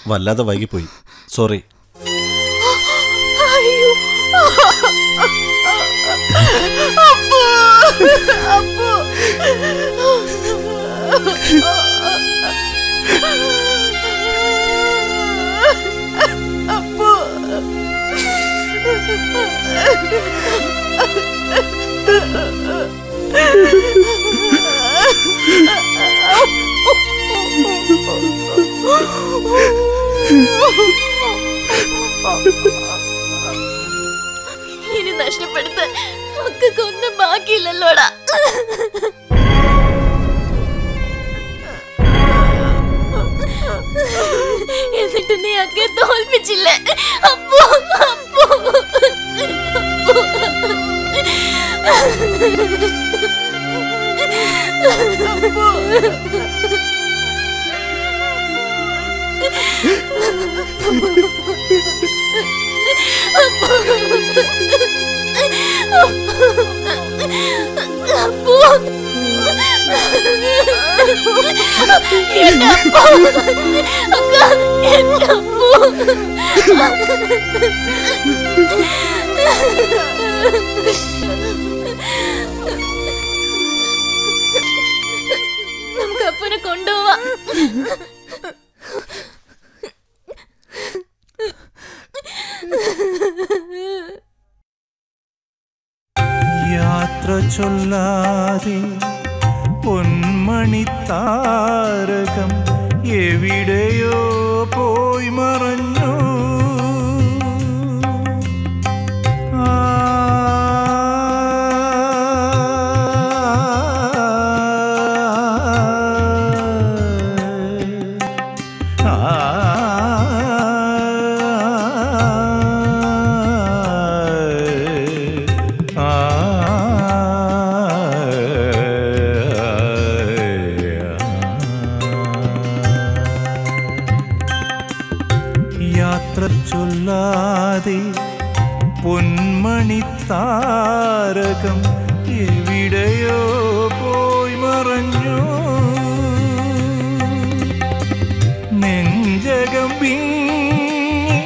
വല്ലാതെ വൈകിപ്പോയി സോറി അയ്യോ അപ്പോ അപ്പോ അപ്പോ ഇനി നഷ്ടപ്പെടുത്താൻ മക്കൾക്കൊന്നും ബാക്കിയില്ലല്ലോടാ എന്നിട്ട് നീ അക്കെ തോൽപ്പിച്ചില്ലേ അപ്പോ അപ്പോ അപ്പോ എന്റെ അപ്പോ അക്ക എന്റെ അപ്പോ നമുക്ക് അപ്പനെ കൊണ്ടുപോവാം യാത്ര ചൊല്ലാതെ പൊന്മണി താരകം എവിടെയോ പോയി മറഞ്ഞു ആ, ആ, യാത്ര ചൊല്ലാതെ പൊന്മണി താരകം എവിടെയോ പോയി മറഞ്ഞു നെഞ്ചകം വിങ്ങി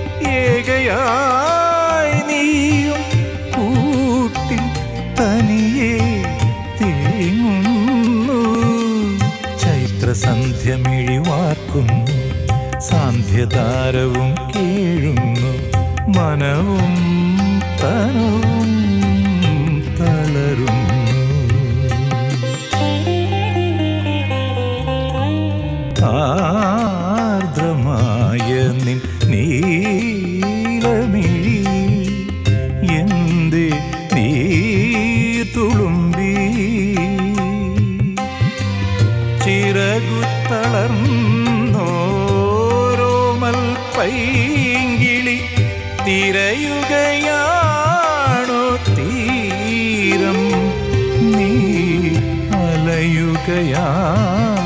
ഏകയായി നീയും കൂട്ടിൽ തനിയെ തേങ്ങുന്നു ചൈത്രസന്ധ്യ മിഴിവാർക്കുന്നു സാന്ധ്യതാരവും കേഴുന്നു മനവും തനവും തളരുന്നു ആർദ്രമായ നിൻ നീലമിഴി എന്ത് നീ തുളുമ്പി ചിറകുത്തളർന്നോരോമൽ പൈങ്കിളി തിരയുകയാണോ തീരം നീ അലയുകയാ